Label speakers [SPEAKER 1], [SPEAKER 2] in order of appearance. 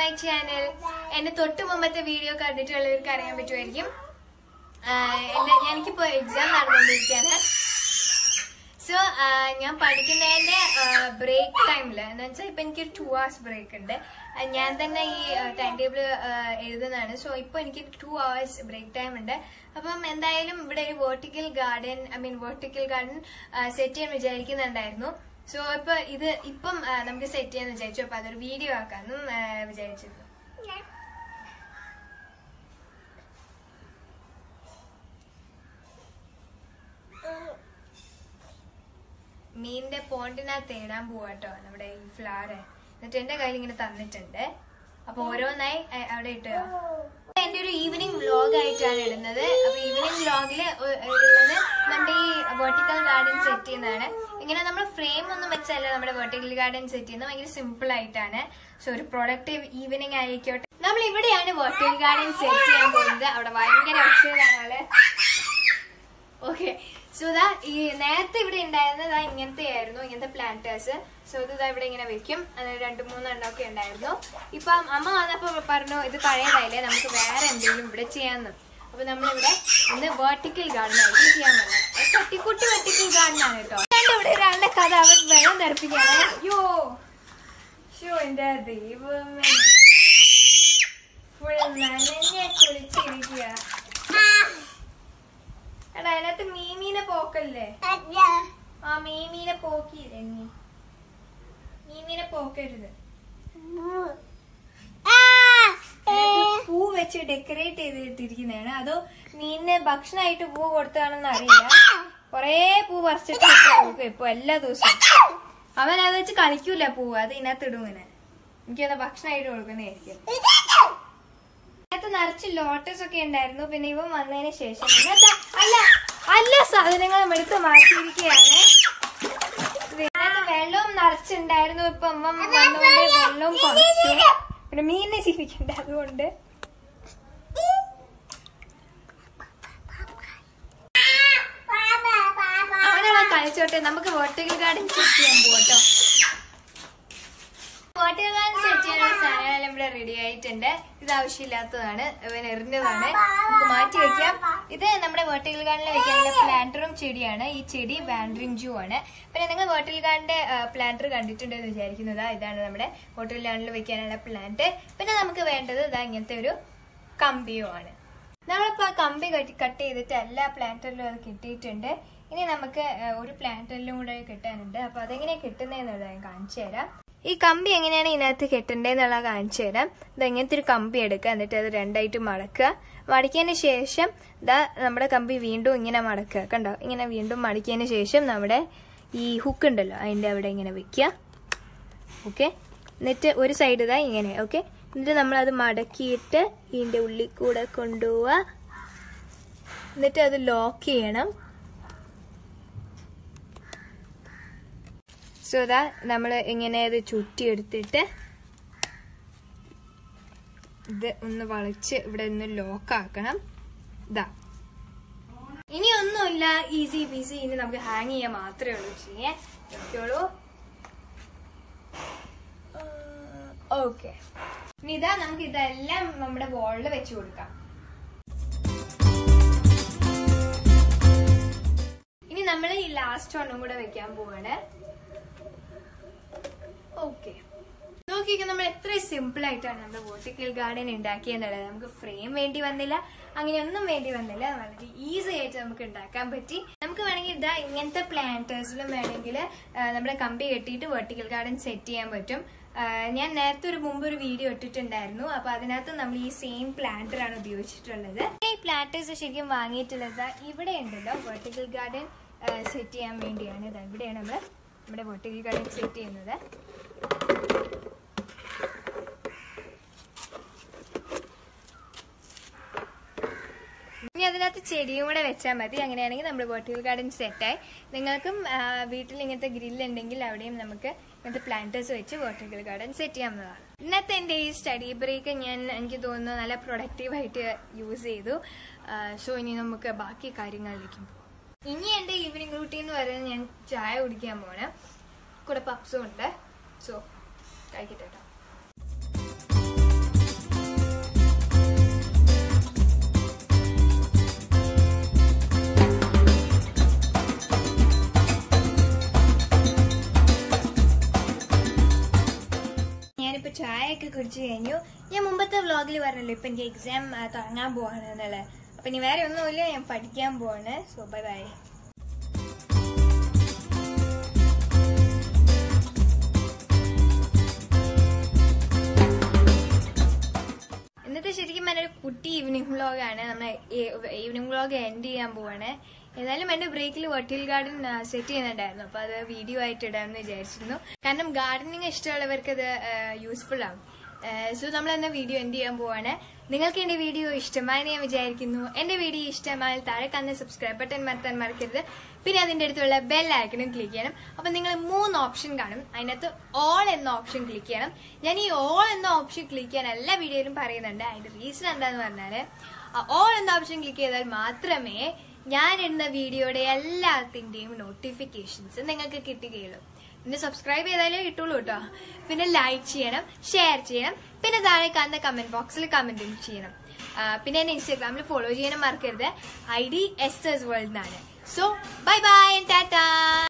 [SPEAKER 1] my channel എന്റെ തൊട്ട് മുമ്പത്തെ വീഡിയോ കണ്ടിട്ടുള്ളവർക്ക് അറിയാൻ പറ്റുമായിരിക്കും ആഹ് എന്റെ എനിക്കിപ്പോ എക്സാം നടന്നുകൊണ്ടിരിക്കുകയാണ് സോ ഞാൻ പഠിക്കുന്നതിന്റെ ബ്രേക്ക് ടൈമില് എന്ന് വെച്ചാൽ ഇപ്പൊ എനിക്ക് ടു hours ബ്രേക്ക് ഉണ്ട് ആഹ് ഞാൻ തന്നെ ഈ ടൈം ടേബിൾ എഴുതുന്നതാണ് സോ ഇപ്പൊ എനിക്ക് ടു hours ബ്രേക്ക് ടൈം ഉണ്ട് അപ്പം എന്തായാലും ഇവിടെ ഒരു vertical garden I mean vertical garden set ചെയ്യാൻ വിചാരിക്കുന്നുണ്ടായിരുന്നു സോ ഇപ്പൊ ഇത് ഇപ്പം ആ, നമുക്ക് സെറ്റ് ചെയ്യാന്ന് വിചാരിച്ചു അപ്പൊ അതൊരു വീഡിയോ ആക്കാന്നും ആ, വിചാരിച്ചിരുന്നു മീനിന്റെ പോണ്ടിനകത്ത് തേടാൻ പോവാട്ടോ നമ്മുടെ ഈ ഫ്ലവർ എന്നിട്ട് എന്റെ കയ്യിൽ ഇങ്ങനെ തന്നിട്ടുണ്ട് അപ്പൊ ഓരോന്നായി അ- അവിടെ ഇട്ട് എന്റെ ഒരു ഈവനിങ് വ്ലോഗ് ആയിട്ടാണ് ഇടുന്നത് അപ്പൊ ഈവനിങ് വ്ലോഗില് ഉള്ളത് നമ്മുടെ ഈ വെർട്ടിക്കൽ ഗാർഡൻ സെറ്റ് ചെയ്യുന്നതാണ് ഇങ്ങനെ നമ്മൾ ഫ്രെയിം ഒന്നും വെച്ചല്ല നമ്മുടെ വെർട്ടിക്കൽ ഗാർഡൻ സെറ്റ് ചെയ്യുന്നത് ഭയങ്കര സിമ്പിൾ ആയിട്ടാണ് സോ ഒരു പ്രൊഡക്റ്റീവ് ഈവനിങ് ആയിക്കോട്ടെ നമ്മൾ ഇവിടെയാണ് വെർട്ടിക്കൽ ഗാർഡൻ സെറ്റ് ചെയ്യാൻ പോകുന്നത് അവിടെ ഭയങ്കര ഒച്ചയിലാണ് ആള് ഓക്കെ സോ ഇതാ ഈ നേരത്തെ ഇവിടെ ഉണ്ടായിരുന്നത് ഇതാ ഇങ്ങനത്തെ ആയിരുന്നു ഇങ്ങനത്തെ പ്ലാന്റേഴ്സ് സോ ഇത് ഇതാ ഇവിടെ ഇങ്ങനെ വെക്കും അത് രണ്ട് മൂന്നെണ്ണം ഒക്കെ ഉണ്ടായിരുന്നു ഇപ്പം അമ്മ വന്നപ്പോ പറഞ്ഞു ഇത് പഴയതായില്ലേ നമുക്ക് വേറെ എന്തെങ്കിലും ഇവിടെ ചെയ്യാന്ന് അപ്പൊ നമ്മളിവിടെ ഇന്ന് വേർട്ടിക്കൽ ഗാർഡൻ ആയിരിക്കും ചെയ്യാൻ പോകുന്നത് തട്ടിക്കുട്ടി വെർട്ടിക്കൽ ഗാർഡൻ ആണ് കേട്ടോ ഞാൻ ഇവിടെ ഒരാളുടെ കഥ അവൻ വെള്ളം തെറപ്പിക്കാണ് അയ്യോ ഷോ എന്റെ ദൈവമേ ഫുൾ നനഞ്ഞ കുളിച്ചിരിക്കുക എടാ അതിനകത്ത് മീമീനെ പോക്കല്ലേ ആ മീമീനെ പോക്കിയില്ലേ നീ മീമീനെ പോക്കരുത് അതിനകത്ത് പൂ വെച്ച് ഡെക്കറേറ്റ് ചെയ്തിട്ടിരിക്കുന്നതാണ് അതോ മീനിന് ഭക്ഷണമായിട്ട് പൂ കൊടുത്താണെന്ന് അറിയില്ല കൊറേ പൂ പറിച്ചിട്ട് കൊടുക്കും ഇപ്പൊ എല്ലാ ദിവസവും അവൻ അത് വെച്ച് കളിക്കൂല പൂ അത് ഇതിനകത്ത് ഇടും ഇങ്ങനെ എനിക്കത് ഭക്ഷണമായിട്ട് കൊടുക്കുന്നതായിരിക്കും അതിനകത്ത് നിറച്ച് ലോട്ടസ് ഒക്കെ ഉണ്ടായിരുന്നു പിന്നെ ഇവൻ വന്നതിന് ശേഷം ഇതിനകത്ത് അല്ല അല്ല സാധനങ്ങളും എടുത്ത് മാറ്റിയിരിക്കുകയാണ് ഇതിനകത്ത് വെള്ളവും നിറച്ചുണ്ടായിരുന്നു ഇപ്പൊ അമ്മ വന്നുകൊണ്ട് വെള്ളവും കുറച്ചു പിന്നെ മീനിനെ ജീവിക്കണ്ട അതുകൊണ്ട് അവനവൻ കളിച്ചോട്ടെ നമുക്ക് വോട്ടകൾ ഗാർഡൻ സെറ്റ് ചെയ്യാൻ പോകട്ടോ വോട്ടകൾ ഗാർഡൻ സെറ്റ് ചെയ്യാനുള്ള സാധനങ്ങളെല്ലാം ഇവിടെ റെഡി ആയിട്ടുണ്ട് ഇത് ആവശ്യമില്ലാത്തതാണ് ഇവൻ എറിഞ്ഞതാണ് നമുക്ക് മാറ്റി വെക്കാം ഇത് നമ്മുടെ വേർട്ടിക്കൽ ഗാർഡനിൽ വെക്കാനുള്ള പ്ലാന്ററും ചെടിയാണ് ഈ ചെടി വാൻഡ്രിങ് ജൂ ആണ് പിന്നെ നിങ്ങൾ വേർട്ടിക്കൽ ഗാർഡന്റെ പ്ലാന്റർ കണ്ടിട്ടുണ്ടെന്ന് വിചാരിക്കുന്നതാ ഇതാണ് നമ്മുടെ വേർട്ടിക്കൽ ഗാർഡനിൽ വെക്കാനുള്ള പ്ലാന്റ് പിന്നെ നമുക്ക് വേണ്ടത് ഇതാ ഇങ്ങനത്തെ ഒരു കമ്പിയോ ആണ് നമ്മളിപ്പോ ആ കമ്പി കട്ട് കട്ട് ചെയ്തിട്ട് എല്ലാ പ്ലാന്ററിലും അത് കിട്ടിയിട്ടുണ്ട് ഇനി നമുക്ക് ആ, ഒരു പ്ലാന്ററിലും കൂടെ കിട്ടാനുണ്ട് അപ്പൊ അതെങ്ങനെ കിട്ടുന്നതെന്നുള്ളത് ഞാൻ കാണിച്ചു തരാം ഈ കമ്പി എങ്ങനെയാണ് ഇതിനകത്ത് കെട്ടേണ്ടതെന്നുള്ളത് കാണിച്ചു തരാം ഇത് ഇങ്ങനത്തെ ഒരു കമ്പി എടുക്കുക എന്നിട്ട് അത് രണ്ടായിട്ട് മടക്കുക മടക്കിയതിന് ശേഷം ഇതാ നമ്മുടെ കമ്പി വീണ്ടും ഇങ്ങനെ മടക്കുക കണ്ടോ ഇങ്ങനെ വീണ്ടും മടക്കിയതിന് ശേഷം നമ്മുടെ ഈ ഹുക്ക് ഉണ്ടല്ലോ അതിന്റെ അവിടെ ഇങ്ങനെ വെക്കുക ഓക്കെ എന്നിട്ട് ഒരു സൈഡ് ഇതാ ഇങ്ങനെ ഓക്കെ എന്നിട്ട് നമ്മൾ അത് മടക്കിയിട്ട് ഇതിന്റെ ഉള്ളിൽ കൂടെ കൊണ്ടുപോവുക എന്നിട്ട് അത് ലോക്ക് ചെയ്യണം സോ ഇതാ നമ്മൾ ഇങ്ങനെ ഇത് ചുറ്റിയെടുത്തിട്ട് ഇത് ഒന്ന് വളച്ച് ഇവിടെ ഒന്ന് ലോക്ക് ആക്കണം ഇതാ ഇനി ഒന്നുമില്ല ഈസി പീസി ഇനി നമുക്ക് ഹാങ് ചെയ്യാൻ മാത്രമേ ഉള്ളൂ ചെയ്യാൻ നോക്കിയോളൂ ഓക്കെ ഇനി ഇതാ നമുക്ക് ഇതെല്ലാം നമ്മുടെ വോളിൽ വെച്ച് കൊടുക്കാം ഇനി നമ്മൾ ഈ ലാസ്റ്റ് ഒന്നും കൂടെ വെക്കാൻ പോവാണ് ഓക്കെ നോക്കിയൊക്കെ നമ്മൾ എത്ര സിമ്പിൾ ആയിട്ടാണ് നമ്മുടെ വേർട്ടിക്കൽ ഗാർഡൻ ഉണ്ടാക്കിയെന്നുള്ളത് നമുക്ക് ഫ്രെയിം വേണ്ടി വന്നില്ല അങ്ങനെയൊന്നും വേണ്ടി വന്നില്ല വളരെ ഈസി ആയിട്ട് നമുക്ക് ഉണ്ടാക്കാൻ പറ്റി നമുക്ക് വേണമെങ്കിൽ ഇതാ ഇങ്ങനത്തെ പ്ലാന്റേഴ്സിലും വേണമെങ്കിൽ നമ്മുടെ കമ്പി കെട്ടിയിട്ട് വെർട്ടിക്കൽ ഗാർഡൻ സെറ്റ് ചെയ്യാൻ പറ്റും ആ, ഞാൻ നേരത്തെ ഒരു മുമ്പ് ഒരു വീഡിയോ ഇട്ടിട്ടുണ്ടായിരുന്നു അപ്പൊ അതിനകത്ത് നമ്മൾ ഈ സെയിം പ്ലാന്റർ ആണ് ഉപയോഗിച്ചിട്ടുള്ളത് ഈ പ്ലാന്റേഴ്സ് ശരിക്കും വാങ്ങിയിട്ടുള്ളത് ഇവിടെ ഉണ്ടല്ലോ വെർട്ടിക്കൽ ഗാർഡൻ സെറ്റ് ചെയ്യാൻ വേണ്ടിയാണ് ഇതാ ഇവിടെയാണ് നമ്മൾ നമ്മുടെ വെർട്ടിക്കൽ ഗാർഡൻ സെറ്റ് ചെയ്യുന്നത് ഇനി അതിനകത്ത് ചെടിയും കൂടെ വെച്ചാൽ മതി അങ്ങനെയാണെങ്കിൽ നമ്മുടെ വെർട്ടിക്കൽ ഗാർഡൻ സെറ്റായി നിങ്ങൾക്കും ആ, വീട്ടിൽ ഇങ്ങനത്തെ ഗ്രില്ല് ഉണ്ടെങ്കിൽ അവിടെയും നമുക്ക് ഇങ്ങനത്തെ പ്ലാന്റേഴ്സ് വെച്ച് വെർട്ടിക്കൽ ഗാർഡൻ സെറ്റ് ചെയ്യാവുന്നതാണ് ഇന്നത്തെ എൻ്റെ ഈ സ്റ്റഡി ബ്രേക്ക് ഞാൻ എനിക്ക് തോന്നുന്നു നല്ല പ്രൊഡക്റ്റീവായിട്ട് യൂസ് ചെയ്തു സോ ഇനി നമുക്ക് ബാക്കി കാര്യങ്ങളിലേക്കും പോകാം ഇനി എൻ്റെ ഈവനിങ് റൂട്ടീൻ എന്ന് പറയുന്നത് ഞാൻ ചായ കുടിക്കാൻ പോണേ കൂടെ പപ്സും ഉണ്ട് സോ കഴിക്കട്ടെ കേട്ടോ കുടിച്ചു കഴിഞ്ഞു ഞാൻ മുമ്പത്തെ വ്ളോഗിൽ പറഞ്ഞല്ലോ ഇപ്പൊ എനിക്ക് എക്സാം തുടങ്ങാൻ പോവാണ് എന്നല്ലേ അപ്പൊ ഇനി വേറെ ഒന്നുമില്ല ഞാൻ പഠിക്കാൻ പോവാണ് സോ ബൈ ബൈ ഇന്നത്തെ ശരിക്കും എൻ്റെ ഒരു കുട്ടി ഈവനിങ് വ്ളോഗാണ് നമ്മൾ ഈവനിങ് വ്ളോഗ് എൻഡ് ചെയ്യാൻ പോവാണ് ഏതായാലും എന്റെ ബ്രേക്കിൽ വെർട്ടിൽ ഗാർഡൻ സെറ്റ് ചെയ്യുന്നുണ്ടായിരുന്നു അപ്പൊ അത് വീഡിയോ ആയിട്ട് ഇടാമെന്ന് വിചാരിച്ചിരുന്നു കാരണം ഗാർഡനിങ് ഇഷ്ടമുള്ളവർക്ക് അത് യൂസ്ഫുൾ ആവും സോ നമ്മൾ എന്ന വീഡിയോ എൻഡ് ചെയ്യാൻ പോവാണ് നിങ്ങൾക്ക് എന്റെ വീഡിയോ ഇഷ്ടമായി ഞാൻ വിചാരിക്കുന്നു എന്റെ വീഡിയോ ഇഷ്ടമായാൽ താഴെ കാണുന്ന സബ്സ്ക്രൈബ് ബട്ടൺ മറത്താൻ മറക്കരുത് പിന്നെ അതിന്റെ അടുത്തുള്ള ബെൽ ഐക്കണും ക്ലിക്ക് ചെയ്യണം അപ്പൊ നിങ്ങൾ മൂന്ന് ഓപ്ഷൻ കാണും അതിനകത്ത് ഓൾ എന്ന ഓപ്ഷൻ ക്ലിക്ക് ചെയ്യണം ഞാൻ ഈ ഓൾ എന്ന ഓപ്ഷൻ ക്ലിക്ക് ചെയ്യാൻ എല്ലാ വീഡിയോയിലും പറയുന്നുണ്ട് അതിന്റെ റീസൺ എന്താന്ന് പറഞ്ഞാല് ഓൾ എന്ന ഓപ്ഷൻ ക്ലിക്ക് ചെയ്താൽ മാത്രമേ ഞാൻ ഇടുന്ന വീഡിയോയുടെ എല്ലാത്തിന്റെയും നോട്ടിഫിക്കേഷൻസ് നിങ്ങൾക്ക് കിട്ടുകയുള്ളൂ പിന്നെ സബ്സ്ക്രൈബ് ചെയ്താലേ കിട്ടുള്ളൂ കേട്ടോ പിന്നെ ലൈക്ക് ചെയ്യണം ഷെയർ ചെയ്യണം പിന്നെ താഴെ കാണുന്ന കമന്റ് ബോക്സിൽ കമന്റും ചെയ്യണം ആ, പിന്നെ എന്നെ ഇൻസ്റ്റാഗ്രാമിൽ ഫോളോ ചെയ്യാനും മറക്കരുത് ഐ ഡി എസ് വേൾഡ് എന്നാണ് സോ ബൈ ബൈ ടാറ്റാ